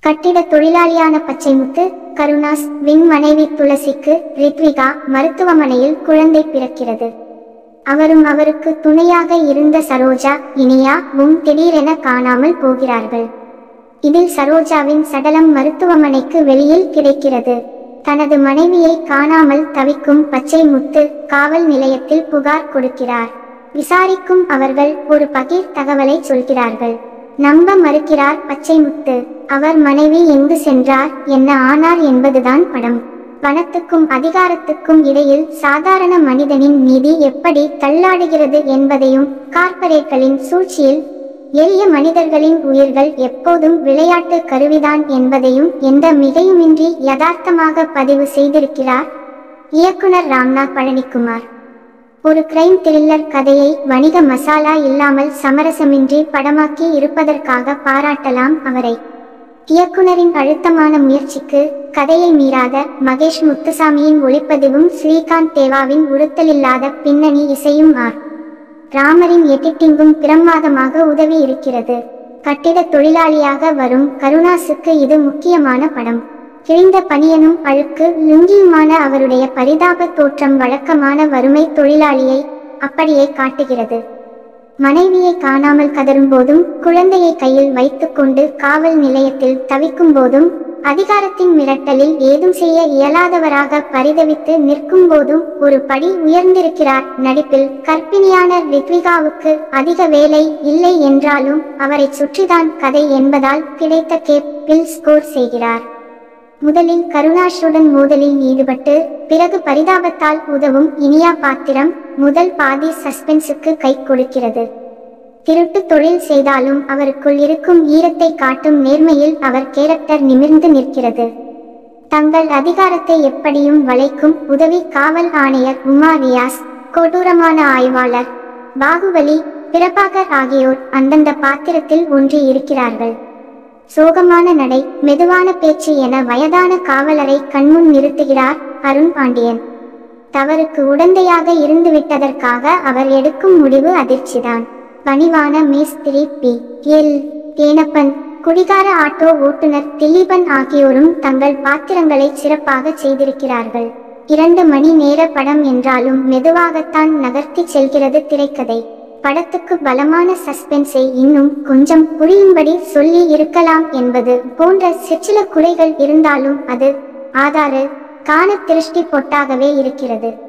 கட்டிட தொழிலாளியான பச்சைமுத்து கருணாஸ் வின் மனைவி துளசிக்கு ரித்விகா மருத்துவமனையில் குழந்தை பிறக்கிறது அவரும் அவருக்கு துணையாக இருந்த சரோஜா இனியா வும் திடீரென காணாமல் போகிறார்கள் இதில் சரோஜாவின் சடலம் மருத்துவமனைக்கு வெளியில் கிடைக்கிறது தனது மனைவியை காணாமல் தவிக்கும் பச்சை முத்து காவல் நிலையத்தில் புகார் கொடுக்கிறார் விசாரிக்கும் அவர்கள் ஒரு பகீர் தகவலை சொல்கிறார்கள் நம்ப மறுக்கிறார் பச்சை முத்து அவர் மனைவி எங்கு சென்றார் என்ன ஆனார் என்பதுதான் படம் பணத்துக்கும் அதிகாரத்துக்கும் இடையில் சாதாரண மனிதனின் நீதி எப்படி தள்ளாடுகிறது என்பதையும் கார்ப்பரேட்களின் சூழ்ச்சியில் எளிய மனிதர்களின் உயிர்கள் எப்போதும் விளையாட்டு கருவிதான் என்பதையும் எந்த மிகையுமின்றி யதார்த்தமாக பதிவு செய்திருக்கிறார் இயக்குனர் ராம்நாத் பழனிக்குமார் ஒரு கிரைம் த்ரில்லர் கதையை வணிக மசாலா இல்லாமல் சமரசமின்றி படமாக்கி இருப்பதற்காக பாராட்டலாம் அவரை இயக்குனரின் அழுத்தமான முயற்சிக்கு கதையை மீறாத மகேஷ் முத்துசாமியின் ஒளிப்பதிவும் ஸ்ரீகாந்த் தேவாவின் உறுத்தலில்லாத பின்னணி இசையும் ஆர் ராமரின் எடிட்டிங்கும் பிரமாதமாக உதவி இருக்கிறது கட்டிட தொழிலாளியாக வரும் கருணாசுக்கு இது முக்கியமான படம் கிழிந்த பனியனும் அழுக்கு லுங்கியுமான அவருடைய பரிதாப தோற்றம் வழக்கமான வறுமை தொழிலாளியை அப்படியே காட்டுகிறது மனைவியை காணாமல் கதரும் போதும் குழந்தையை கையில் வைத்துக்கொண்டு காவல் நிலையத்தில் தவிக்கும் போதும் அதிகாரத்தின் மிரட்டலில் ஏதும் செய்ய இயலாதவராக பரிதவித்து நிற்கும் போதும் ஒரு படி உயர்ந்திருக்கிறார் நடிப்பில் கற்பிணியான ரித்விகாவுக்கு அதிக வேலை இல்லை என்றாலும் அவரை சுற்றிதான் கதை என்பதால் கிடைத்த கேப்பில் ஸ்கோர் செய்கிறார் முதலில் கருணாஷுடன் மோதலில் ஈடுபட்டு பிறகு பரிதாபத்தால் உதவும் இனியா பாத்திரம் முதல் பாதி சஸ்பென்ஸுக்கு கை கொடுக்கிறது திருட்டு தொழில் செய்தாலும் அவருக்குள் இருக்கும் ஈரத்தை காட்டும் நேர்மையில் அவர் கேரக்டர் நிமிர்ந்து நிற்கிறது தங்கள் அதிகாரத்தை எப்படியும் வளைக்கும் உதவி காவல் ஆணையர் உமா ரியாஸ் கொடூரமான ஆய்வாளர் பாகுபலி பிரபாகர் ஆகியோர் அந்தந்த பாத்திரத்தில் ஒன்றி இருக்கிறார்கள் சோகமான நடை மெதுவான பேச்சு என வயதான காவலரை கண்முன் நிறுத்துகிறார் அருண் பாண்டியன் தவறுக்கு உடந்தையாக இருந்து விட்டதற்காக அவர் எடுக்கும் முடிவு அதிர்ச்சிதான் பணிவான மேஸ்திரி பி எல் தேனப்பன் குடிகார ஆட்டோ ஓட்டுநர் திலீபன் ஆகியோரும் தங்கள் பாத்திரங்களை சிறப்பாக செய்திருக்கிறார்கள் இரண்டு மணி நேர படம் என்றாலும் மெதுவாகத்தான் நகர்த்தி செல்கிறது திரைக்கதை படத்துக்கு பலமான சஸ்பென்ஸை இன்னும் கொஞ்சம் புரியும்படி சொல்லி இருக்கலாம் என்பது போன்ற சிற்சில குறைகள் இருந்தாலும் அது ஆதார காண திருஷ்டி பொட்டாகவே இருக்கிறது